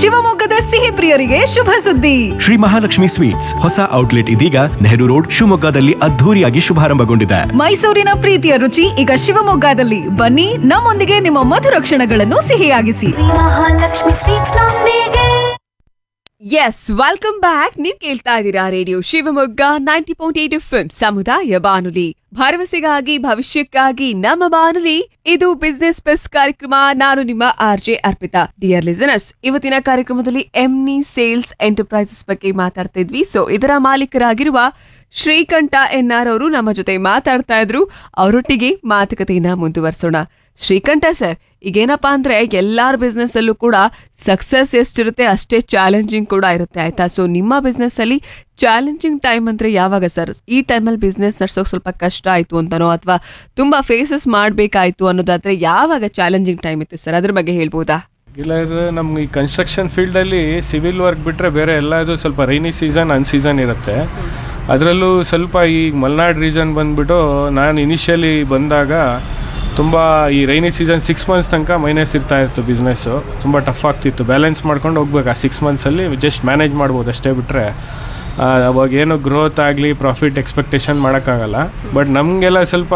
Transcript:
ಶಿವಮೊಗ್ಗದ ಸಿಹಿ ಪ್ರಿಯರಿಗೆ ಶುಭ ಸುದ್ದಿ ಶ್ರೀ ಮಹಾಲಕ್ಷ್ಮಿ ಸ್ವೀಟ್ಸ್ ಹೊಸ ಔಟ್ಲೆಟ್ ಇದೀಗ ನೆಹರು ರೋಡ್ ಶಿವಮೊಗ್ಗದಲ್ಲಿ ಅದ್ಧೂರಿಯಾಗಿ ಶುಭಾರಂಭಗೊಂಡಿದೆ ಮೈಸೂರಿನ ಪ್ರೀತಿಯ ರುಚಿ ಈಗ ಶಿವಮೊಗ್ಗದಲ್ಲಿ ಬನ್ನಿ ನಮ್ಮೊಂದಿಗೆ ನಿಮ್ಮ ಮಧುರ ಕ್ಷಣಗಳನ್ನು ಸಿಹಿಯಾಗಿಸಿ ಮಹಾಲಕ್ಷ್ಮಿ ಸ್ವೀಟ್ಸ್ ನೊಂದಿಗೆ ಎಸ್ ವೆಲ್ಕಮ್ ಬ್ಯಾಕ್ ನೀವು ಕೇಳ್ತಾ ಇದ್ದೀರಾ radio Shivamogga ninety point eight F ಸಮುದಾಯ ಬಾನುಲಿ ಭರವಸೆಗಾಗಿ ಭವಿಷ್ಯಕ್ಕಾಗಿ ನಮ್ಮ ಬಾನುಲಿ ಇದು ಬಿಸ್ನೆಸ್ ಪ್ಲಸ್ ಕಾರ್ಯಕ್ರಮ ನಾನು ನಿಮ್ಮ R J Arpita dear listeners ಇವತ್ತಿನ ಕಾರ್ಯಕ್ರಮದಲ್ಲಿ ಎಮ್ನಿ ಸೇಲ್ಸ್ ಎಂಟರ್ಪ್ರೈಸಸ್ ಬಗ್ಗೆ ಮಾತಾಡ್ತಾ ಇದ್ವಿ ಸೊ ಇದರ ಮಾಲೀಕರಾಗಿರುವ ಶ್ರೀಕಂಠ ಎನ್ಆರ್ ಅವರು ನಮ್ಮ ಜೊತೆ ಮಾತಾಡ್ತಾ ಇದ್ರು ಅವರೊಟ್ಟಿಗೆ ಮಾತುಕತೆಯನ್ನ ಮುಂದುವರಿಸೋಣ ಶ್ರೀಕಂಠ ಸರ್ ಈಗೇನಪ್ಪಾ ಅಂದ್ರೆ ಎಲ್ಲಾರ ಬಿಸ್ನೆಸ್ ಅಲ್ಲೂ ಕೂಡ ಸಕ್ಸಸ್ ಎಷ್ಟಿರುತ್ತೆ ಅಷ್ಟೇ ಚಾಲೆಂಜಿಂಗ್ ಕೂಡ ಇರುತ್ತೆ ಆಯ್ತಾ ಸೊ ನಿಮ್ಮ ಬಿಸ್ನೆಸ್ ಅಲ್ಲಿ ಚಾಲೆಂಜಿಂಗ್ ಟೈಮ್ ಅಂದ್ರೆ ಯಾವಾಗ ಸರ್ ಈ ಟೈಮಲ್ಲಿ ಬಿಸ್ನೆಸ್ ನಡ್ಸೋಕೆ ಸ್ವಲ್ಪ ಕಷ್ಟ ಆಯ್ತು ಅಂತನೋ ಅಥವಾ ತುಂಬಾ ಫೇಸಸ್ ಮಾಡಬೇಕಾಯ್ತು ಅನ್ನೋದಾದ್ರೆ ಯಾವಾಗ ಚಾಲೆಂಜಿಂಗ್ ಟೈಮ್ ಇತ್ತು ಸರ್ ಅದ್ರ ಬಗ್ಗೆ ಹೇಳ್ಬೋದಾ ಇಲ್ಲ ಇದು ನಮ್ಗೆ ಈ ಕನ್ಸ್ಟ್ರಕ್ಷನ್ ಫೀಲ್ಡಲ್ಲಿ ಸಿವಿಲ್ ವರ್ಕ್ ಬಿಟ್ಟರೆ ಬೇರೆ ಎಲ್ಲದು ಸ್ವಲ್ಪ ರೈನಿ ಸೀಸನ್ ಅನ್ ಸೀಸನ್ ಇರುತ್ತೆ ಅದರಲ್ಲೂ ಸ್ವಲ್ಪ ಈ ಮಲ್ನಾಡ್ ರೀಜನ್ ಬಂದ್ಬಿಟ್ಟು ನಾನು ಇನಿಷಿಯಲಿ ಬಂದಾಗ ತುಂಬ ಈ ರೈನಿ ಸೀಸನ್ ಸಿಕ್ಸ್ ಮಂತ್ಸ್ ತನಕ ಮೈನಸ್ ಇರ್ತಾ ಇತ್ತು ಬಿಸ್ನೆಸ್ಸು ತುಂಬ ಟಫ್ ಆಗ್ತಿತ್ತು ಬ್ಯಾಲೆನ್ಸ್ ಮಾಡ್ಕೊಂಡು ಹೋಗ್ಬೇಕು ಆ ಸಿಕ್ಸ್ ಮಂತ್ಸಲ್ಲಿ ಜಸ್ಟ್ ಮ್ಯಾನೇಜ್ ಮಾಡ್ಬೋದು ಅಷ್ಟೇ ಬಿಟ್ಟರೆ ಅವಾಗ ಏನು ಗ್ರೋತ್ ಆಗಲಿ ಪ್ರಾಫಿಟ್ ಎಕ್ಸ್ಪೆಕ್ಟೇಷನ್ ಮಾಡೋಕ್ಕಾಗಲ್ಲ ಬಟ್ ನಮಗೆಲ್ಲ ಸ್ವಲ್ಪ